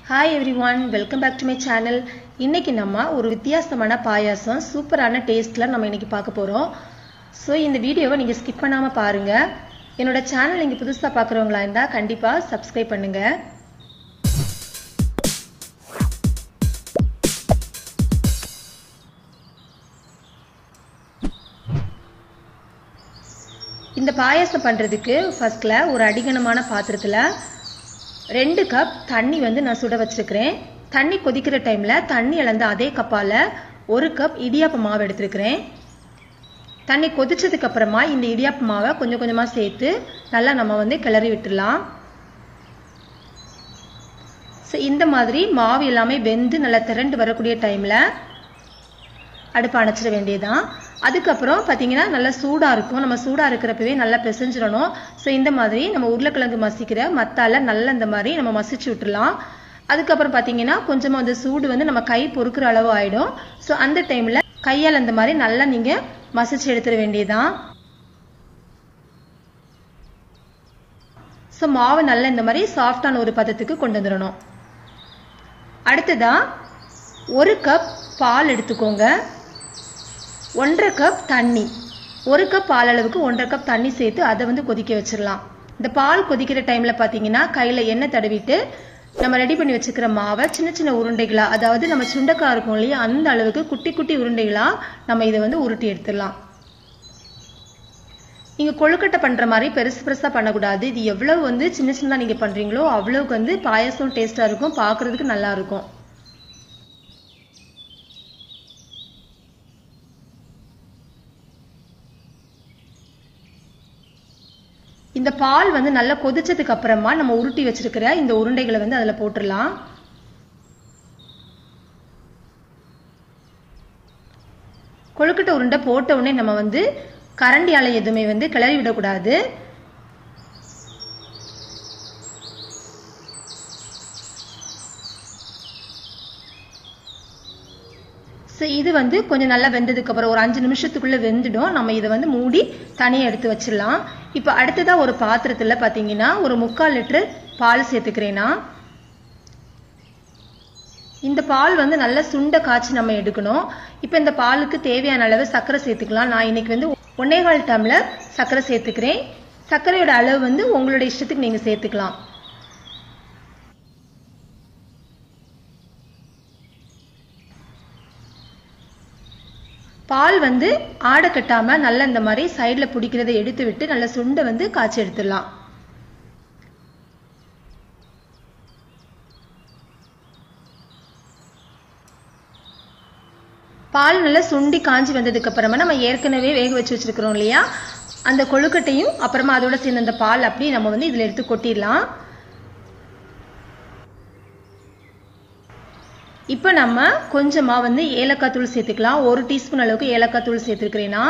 hi everyone welcome back to my channel இன்னைக்கு நம்ம ஒரு வித்தியாசமான பாயாசம் சூப்பரான டேஸ்ட்டில் நம்ம இன்னைக்கு பார்க்க போகிறோம் ஸோ இந்த வீடியோவை நீங்கள் ஸ்கிப் பண்ணாமல் பாருங்கள் என்னோட சேனல் நீங்கள் புதுசாக பார்க்குறவங்களா இருந்தால் கண்டிப்பாக சப்ஸ்கிரைப் பண்ணுங்கள் இந்த பாயாசம் பண்ணுறதுக்கு ஃபர்ஸ்ட்ல ஒரு அடிகனமான பாத்திரத்தில் ரெண்டு கப் தண்ணி வந்து நான் சுட வச்சிருக்கிறேன் தண்ணி கொதிக்கிற டைமில் தண்ணி அளந்த அதே கப்பால் ஒரு கப் இடியாப்ப மாவு எடுத்திருக்கிறேன் தண்ணி கொதிச்சதுக்கு அப்புறமா இந்த இடியாப்ப மாவை கொஞ்சம் கொஞ்சமாக சேர்த்து நல்லா நம்ம வந்து கிளறி விட்டுடலாம் ஸோ இந்த மாதிரி மாவு எல்லாமே வெந்து நல்லா திரண்டு வரக்கூடிய டைமில் அடுப்பு அணைச்சிட வேண்டியதுதான் அதுக்கப்புறம் பார்த்தீங்கன்னா நல்லா சூடாக இருக்கும் நம்ம சூடாக இருக்கிறப்பவே நல்லா பிசைஞ்சிடணும் ஸோ இந்த மாதிரி நம்ம உருளைக்கிழங்கு மசிக்கிற மத்தால நல்லா இந்த மாதிரி நம்ம மசிச்சு விட்டுடலாம் அதுக்கப்புறம் பார்த்தீங்கன்னா கொஞ்சமாக வந்து சூடு வந்து நம்ம கை பொறுக்கிற அளவு ஆயிடும் ஸோ அந்த டைமில் கையால் இந்த மாதிரி நல்லா நீங்கள் மசிச்சு எடுத்துட வேண்டியதுதான் ஸோ மாவு நல்லா இந்த மாதிரி சாஃப்டான ஒரு பதத்துக்கு கொண்டு வந்துடணும் அடுத்ததா ஒரு கப் பால் எடுத்துக்கோங்க ஒன்றரை கப் தண்ணி ஒரு கப் பால் அளவுக்கு ஒன்றரை கப் தண்ணி சேர்த்து அதை வந்து கொதிக்க வச்சிடலாம் இந்த பால் கொதிக்கிற டைமில் பார்த்தீங்கன்னா கையில் எண்ணெய் தடவிட்டு நம்ம ரெடி பண்ணி வச்சுக்கிற மாவை சின்ன சின்ன உருண்டைகளா அதாவது நம்ம சுண்டக்காய் இருக்கும் இல்லையா அந்த அளவுக்கு குட்டி குட்டி உருண்டைகளா நம்ம இதை வந்து உருட்டி எடுத்துடலாம் நீங்கள் கொழுக்கட்டை பண்ணுற மாதிரி பெருசு பெருசாக பண்ணக்கூடாது இது எவ்வளவு வந்து சின்ன சின்னதாக நீங்கள் பண்ணுறீங்களோ அவ்வளவுக்கு வந்து பாயசம் டேஸ்ட்டாக இருக்கும் பார்க்குறதுக்கு நல்லா இருக்கும் இந்த பால் வந்து நல்லா கொதிச்சதுக்கு அப்புறமா நம்ம உருட்டி வச்சிருக்கிற இந்த உருண்டைகளை வந்து அதில் போட்டுடலாம் கொழுக்கட்டை உருண்டை போட்ட உடனே நம்ம வந்து கரண்டியால எதுவுமே வந்து கிளறி விடக்கூடாது ஸோ இது வந்து கொஞ்சம் நல்லா வெந்ததுக்கு அப்புறம் ஒரு அஞ்சு நிமிஷத்துக்குள்ள வெந்துடும் நம்ம இதை வந்து மூடி தனியாக எடுத்து வச்சிடலாம் இப்போ அடுத்ததா ஒரு பாத்திரத்தில் பார்த்தீங்கன்னா ஒரு முக்கால் லிட்டரு பால் சேர்த்துக்கிறேன்னா இந்த பால் வந்து நல்லா சுண்ட காய்ச்சி நம்ம எடுக்கணும் இப்போ இந்த பாலுக்கு தேவையான அளவு சர்க்கரை சேர்த்துக்கலாம் நான் இன்னைக்கு வந்து ஒன்னே கால் டம்ளர் சர்க்கரை சேர்த்துக்கிறேன் சர்க்கரையோட அளவு வந்து உங்களோட இஷ்டத்துக்கு நீங்கள் சேர்த்துக்கலாம் பால் வந்து ஆடை கட்டாம நல்லா இந்த மாதிரி சைடில் பிடிக்கிறத எடுத்து விட்டு நல்லா சுண்டை வந்து காய்ச்சி எடுத்துடலாம் பால் நல்லா சுண்டி காஞ்சி வந்ததுக்கு அப்புறமா நம்ம ஏற்கனவே வேக வச்சு வச்சிருக்கிறோம் இல்லையா அந்த கொழுக்கட்டையும் அப்புறமா அதோட சேர்ந்த அந்த பால் அப்படியே நம்ம வந்து இதில் எடுத்து கொட்டிடலாம் இப்போ நம்ம கொஞ்சமாக வந்து ஏலக்காய் தூள் சேர்த்துக்கலாம் ஒரு டீஸ்பூன் அளவுக்கு ஏலக்காய் தூள் சேர்த்துருக்கிறேன்னா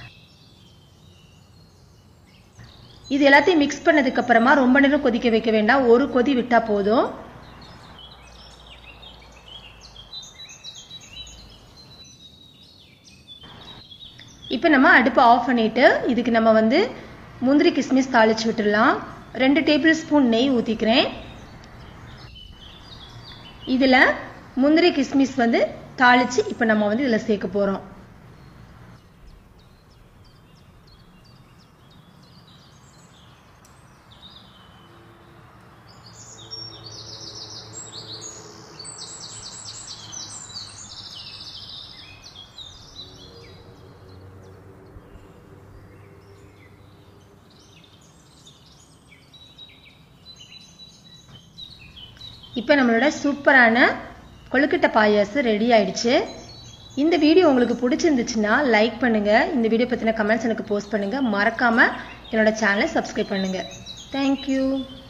இது எல்லாத்தையும் மிக்ஸ் பண்ணதுக்கு அப்புறமா ரொம்ப நேரம் கொதிக்க வைக்க வேண்டாம் ஒரு கொதி விட்டா போதும் இப்போ நம்ம அடுப்பை ஆஃப் பண்ணிட்டு இதுக்கு நம்ம வந்து முந்திரி கிஸ்மிஸ் தாளிச்சு விட்டுடலாம் ரெண்டு டேபிள் ஸ்பூன் நெய் ஊற்றிக்கிறேன் இதில் முந்திரி கிஸ்மிஸ் வந்து தாளிச்சு இப்போ நம்ம வந்து இதில் சேர்க்க போகிறோம் இப்போ நம்மளோட சூப்பரான கொழுக்கட்டை பாயாசம் ரெடி ஆயிடுச்சு இந்த வீடியோ உங்களுக்கு பிடிச்சிருந்துச்சுன்னா லைக் பண்ணுங்க இந்த வீடியோ பற்றின கமெண்ட்ஸ் எனக்கு போஸ்ட் பண்ணுங்க மறக்காம என்னோட சேனலை சப்ஸ்கிரைப் பண்ணுங்க தேங்க்யூ